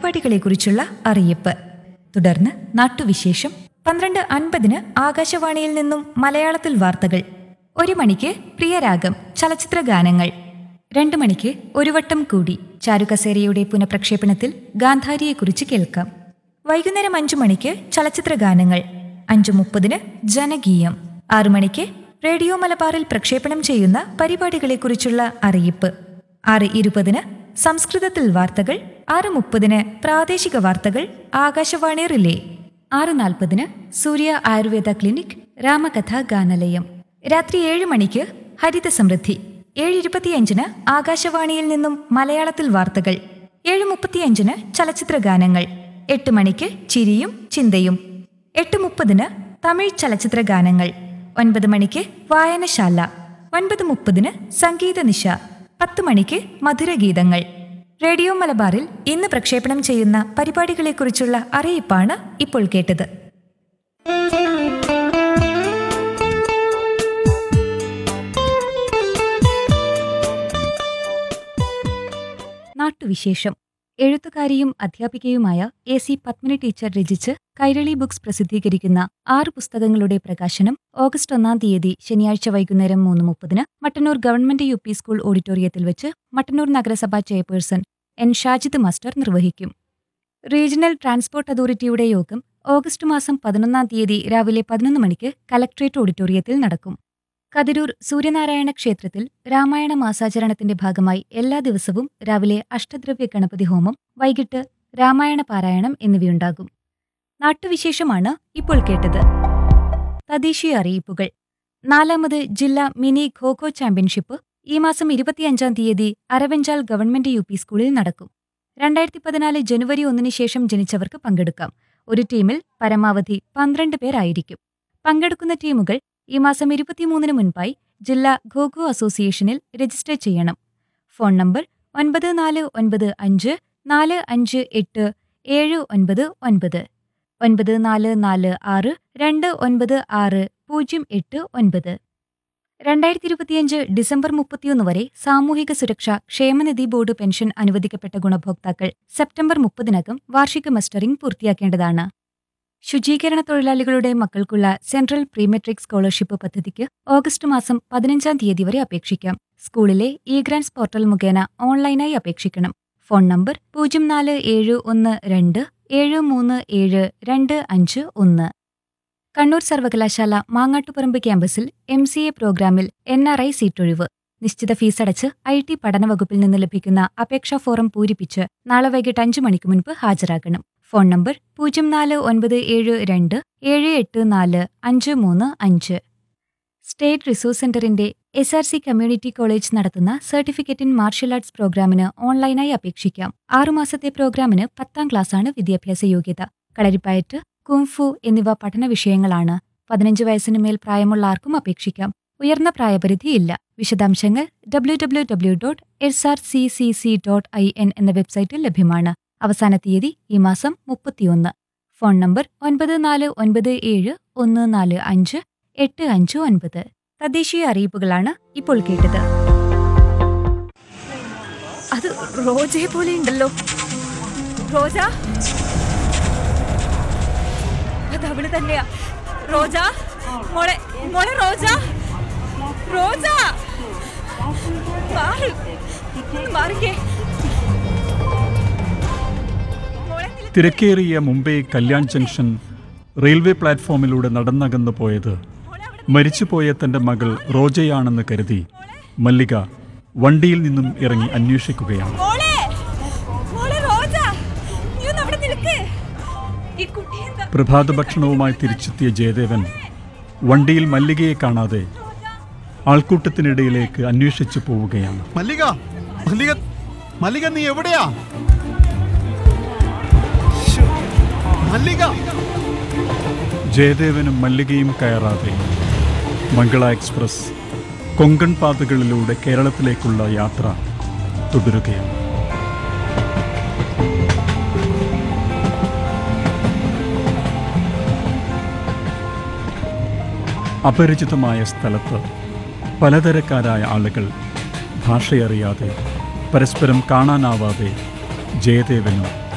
പരിപാടികളെക്കുറിച്ചുള്ള അറിയിപ്പ് തുടർന്ന് നാട്ടുവിശേഷം പന്ത്രണ്ട് അൻപതിന് ആകാശവാണിയിൽ നിന്നും മലയാളത്തിൽ വാർത്തകൾ ഒരു മണിക്ക് പ്രിയരാഗം ചലച്ചിത്ര ഗാനങ്ങൾ രണ്ടു മണിക്ക് ഒരു വട്ടം കൂടി ചാരുകസേരയുടെ പുനഃപ്രക്ഷേപണത്തിൽ ഗാന്ധാരിയെക്കുറിച്ച് കേൾക്കാം വൈകുന്നേരം അഞ്ചു മണിക്ക് ചലച്ചിത്ര ഗാനങ്ങൾ അഞ്ചു മുപ്പതിന് ജനകീയം ആറു മണിക്ക് റേഡിയോ മലബാറിൽ പ്രക്ഷേപണം ചെയ്യുന്ന പരിപാടികളെക്കുറിച്ചുള്ള അറിയിപ്പ് ആറ് ഇരുപതിന് സംസ്കൃതത്തിൽ വാർത്തകൾ ആറ് മുപ്പതിന് പ്രാദേശിക വാർത്തകൾ ആകാശവാണി റിലേ ആറ് നാൽപ്പതിന് സൂര്യ ആയുർവേദ ക്ലിനിക് രാമകഥ ഗാനലയം രാത്രി ഏഴ് മണിക്ക് ഹരിത സമൃദ്ധി ഏഴ് ഇരുപത്തിയഞ്ചിന് ആകാശവാണിയിൽ നിന്നും മലയാളത്തിൽ വാർത്തകൾ ഏഴ് മുപ്പത്തിയഞ്ചിന് ചലച്ചിത്ര ഗാനങ്ങൾ എട്ട് മണിക്ക് ചിരിയും ചിന്തയും എട്ട് മുപ്പതിന് തമിഴ് ചലച്ചിത്ര ഗാനങ്ങൾ ഒൻപത് മണിക്ക് വായനശാല ഒൻപത് മുപ്പതിന് സംഗീത നിശ പത്ത് മണിക്ക് മധുരഗീതങ്ങൾ റേഡിയോ മലബാറിൽ ഇന്ന് പ്രക്ഷേപണം ചെയ്യുന്ന പരിപാടികളെക്കുറിച്ചുള്ള അറിയിപ്പാണ് ഇപ്പോൾ കേട്ടത് നാട്ടുവിശേഷം എഴുത്തുകാരിയും അധ്യാപികയുമായ എ സി പത്മിനി ടീച്ചർ രചിച്ച് കൈരളി ബുക്സ് പ്രസിദ്ധീകരിക്കുന്ന ആറ് പുസ്തകങ്ങളുടെ പ്രകാശനം ഓഗസ്റ്റ് ഒന്നാം തീയതി ശനിയാഴ്ച വൈകുന്നേരം മൂന്ന് മുപ്പതിന് Mattannur government U P school ഓഡിറ്റോറിയത്തിൽ വെച്ച് മട്ടന്നൂർ നഗരസഭാ ചെയർപേഴ്സൺ എൻ ഷാജിദ് മാസ്റ്റർ നിർവഹിക്കും റീജിയണൽ ട്രാൻസ്പോർട്ട് അതോറിറ്റിയുടെ യോഗം ഓഗസ്റ്റ് മാസം പതിനൊന്നാം തീയതി രാവിലെ പതിനൊന്ന് മണിക്ക് കലക്ട്രേറ്റ് ഓഡിറ്റോറിയത്തിൽ നടക്കും കതിരൂർ സൂര്യനാരായണ ക്ഷേത്രത്തിൽ രാമായണ മാസാചരണത്തിന്റെ ഭാഗമായി എല്ലാ ദിവസവും രാവിലെ അഷ്ടദ്രവ്യ ഗണപതി ഹോമം വൈകിട്ട് രാമായണ പാരായണം എന്നിവയുണ്ടാകും നാട്ടുവിശേഷമാണ് ഇപ്പോൾ കേട്ടത് തദ്ദേശീയ അറിയിപ്പുകൾ നാലാമത് ജില്ലാ മിനി ഖോഖോ ചാമ്പ്യൻഷിപ്പ് ഈ മാസം ഇരുപത്തിയഞ്ചാം തീയതി അരവഞ്ചാൽ ഗവൺമെന്റ് യു പി സ്കൂളിൽ നടക്കും രണ്ടായിരത്തി പതിനാല് ജനുവരി ഒന്നിന് ശേഷം ജനിച്ചവർക്ക് പങ്കെടുക്കാം ഒരു ടീമിൽ പരമാവധി പന്ത്രണ്ട് പേരായിരിക്കും പങ്കെടുക്കുന്ന ടീമുകൾ ഈ മാസം ഇരുപത്തിമൂന്നിന് മുൻപായി ജില്ലാ ഖോഖോ അസോസിയേഷനിൽ രജിസ്റ്റർ ചെയ്യണം ഫോൺ നമ്പർ ഒൻപത് നാല് ഒൻപത് അഞ്ച് നാല് അഞ്ച് എട്ട് ഏഴ് ഒൻപത് ഒൻപത് ഒൻപത് നാല് നാല് ആറ് രണ്ട് ഒൻപത് ആറ് പൂജ്യം എട്ട് ഒൻപത് രണ്ടായിരത്തി ഇരുപത്തിയഞ്ച് ഡിസംബർ മുപ്പത്തിയൊന്ന് വരെ സാമൂഹിക സുരക്ഷ ക്ഷേമനിധി ബോർഡ് പെൻഷൻ അനുവദിക്കപ്പെട്ട ഗുണഭോക്താക്കൾ സെപ്റ്റംബർ മുപ്പതിനകം വാർഷിക മസ്റ്ററിംഗ് പൂർത്തിയാക്കേണ്ടതാണ് ശുചീകരണ തൊഴിലാളികളുടെ മക്കൾക്കുള്ള സെൻട്രൽ പ്രീമെട്രിക് സ്കോളർഷിപ്പ് പദ്ധതിക്ക് ഓഗസ്റ്റ് മാസം പതിനഞ്ചാം തീയതി വരെ അപേക്ഷിക്കാം സ്കൂളിലെ ഇ ഗ്രാൻസ് പോർട്ടൽ മുഖേന ഓൺലൈനായി അപേക്ഷിക്കണം ഫോൺ നമ്പർ പൂജ്യം നാല് ഏഴ് ഒന്ന് രണ്ട് ഏഴ് മൂന്ന് ഏഴ് രണ്ട് അഞ്ച് ഒന്ന് കണ്ണൂർ സർവകലാശാല മാങ്ങാട്ടുപറമ്പ് ക്യാമ്പസിൽ എം സി എ പ്രോഗ്രാമിൽ എൻ ആർ ഐ സീറ്റൊഴിവ് നിശ്ചിത ഫീസടച്ച് ഐ ടി പഠന വകുപ്പിൽ നിന്ന് ലഭിക്കുന്ന അപേക്ഷാ ഫോറം പൂരിപ്പിച്ച് നാളെ വൈകിട്ട് അഞ്ചു മണിക്ക് മുൻപ് ഹാജരാകണം ഫോൺ നമ്പർ പൂജ്യം നാല് ഒൻപത് ഏഴ് രണ്ട് ഏഴ് എട്ട് നാല് അഞ്ച് മൂന്ന് അഞ്ച് സ്റ്റേറ്റ് റിസോഴ്സ് സെന്ററിന്റെ S R C community college നടത്തുന്ന സർട്ടിഫിക്കറ്റ് ഇൻ മാർഷ്യൽ ആർട്സ് പ്രോഗ്രാമിന് ഓൺലൈനായി അപേക്ഷിക്കാം ആറുമാസത്തെ പ്രോഗ്രാമിന് പത്താം ക്ലാസ്സാണ് വിദ്യാഭ്യാസ യോഗ്യത കളരിപ്പയറ്റ് കുംഫു എന്നിവ പഠന വിഷയങ്ങളാണ് പതിനഞ്ച് വയസ്സിന് മേൽ പ്രായമുള്ള ആർക്കും അപേക്ഷിക്കാം ഉയർന്ന പ്രായപരിധിയില്ല വിശദാംശങ്ങൾ W W W dot S R C C C dot I N എന്ന വെബ്സൈറ്റിൽ ലഭ്യമാണ് അവസാന തീയതി ഈ മാസം മുപ്പത്തിയൊന്ന് ഫോൺ നമ്പർ ഒൻപത് നാല് ഒൻപത് ഏഴ് ഒന്ന് നാല് അഞ്ച് എട്ട് അഞ്ച് ഒൻപത് തദ്ദേശീയ അറിയിപ്പുകളാണ് ഇപ്പോൾ കേട്ടത് അത് റോജയെ പോലെ ഉണ്ടല്ലോ റോജ അത് അവള് തന്നെയാ റോജ മോളെ മോളെ റോജ റോജ മാറ് മാറിക്കേ മോളെ നില- തിരക്കേറിയ മുംബൈ കല്യാൺ ജംഗ്ഷൻ റെയിൽവേ പ്ലാറ്റ്ഫോമിലൂടെ നടന്നകന്നു പോയത് മരിച്ചുപോയ തന്റെ മകൾ റോജയാണെന്ന് കരുതി മല്ലിക വണ്ടിയിൽ നിന്നും ഇറങ്ങി അന്വേഷിക്കുകയാണ് മോളെ മോളെ റോജ നീ ഒന്ന് അവിടെ നിൽക്ക് ഈ കുട്ടി എന്താ പ്രഭാത ഭക്ഷണവുമായി തിരിച്ചെത്തിയ ജയദേവൻ വണ്ടിയിൽ മല്ലികയെ കാണാതെ ആൾക്കൂട്ടത്തിനിടയിലേക്ക് അന്വേഷിച്ചു പോവുകയാണ് മല്ലിക മല്ലിക മല്ലിക നീ എവിടെയാ ശ്ശോ, മല്ലിക ജയദേവനും മല്ലികയും കയറാതെ മംഗള എക്സ്പ്രസ് കൊങ്കൺ പാതകളിലൂടെ കേരളത്തിലേക്കുള്ള യാത്ര തുടരുകയാണ് അപരിചിതമായ സ്ഥലത്ത് പലതരക്കാരായ ആളുകൾ ഭാഷയറിയാതെ പരസ്പരം കാണാനാവാതെ ജയദേവനും